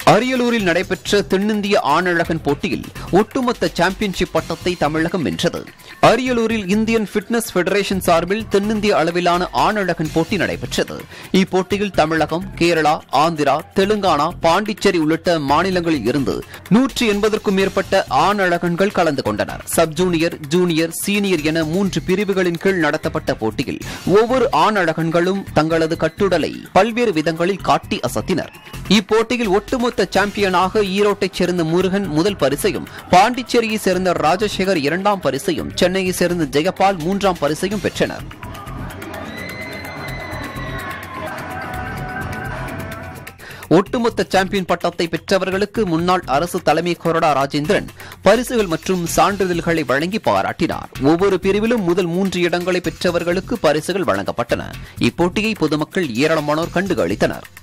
அரியலூரில் நடைபெற்ற தென்னிந்திய ஆணழகன் போட்டியில் ஒட்டுமொத்த சாம்பியன்ஷிப் பட்டத்தை தமிழகம் வென்றது அரியலூரில் இந்தியன் பிட்னஸ் பெடரேஷன் சார்பில் தென்னிந்திய அளவிலான ஆணழகன் போட்டி நடைபெற்றது இப்போட்டியில் தமிழகம் கேரளா ஆந்திரா தெலுங்கானா பாண்டிச்சேரி உள்ளிட்ட மாநிலங்களில் இருந்து நூற்றி எண்பதற்கும் மேற்பட்ட ஆணழகன்கள் கலந்து கொண்டனர் சப் ஜூனியர் ஜூனியர் சீனியர் என மூன்று பிரிவுகளின் கீழ் நடத்தப்பட்ட போட்டியில் ஒவ்வொரு ஆணழகன்களும் தங்களது கட்டுடலை பல்வேறு விதங்களில் காட்டி அசத்தினர் இப்போட்டியில் ஒட்டுமொத்த சாம்பியனாக ஈரோட்டைச் சேர்ந்த முருகன் முதல் பரிசையும் பாண்டிச்சேரியைச் சேர்ந்த ராஜசேகர் இரண்டாம் பரிசையும் சென்னையைச் சேர்ந்த ஜெயபால் மூன்றாம் பரிசையும் பெற்றனர் ஒட்டுமொத்த சாம்பியன் பட்டத்தை பெற்றவர்களுக்கு முன்னாள் அரசு தலைமை கொறடா ராஜேந்திரன் பரிசுகள் மற்றும் சான்றிதழ்களை வழங்கி பாராட்டினார் ஒவ்வொரு பிரிவிலும் முதல் மூன்று இடங்களை பெற்றவர்களுக்கு பரிசுகள் வழங்கப்பட்டன இப்போட்டியை பொதுமக்கள் ஏராளமானோர் கண்டுகளித்தனர்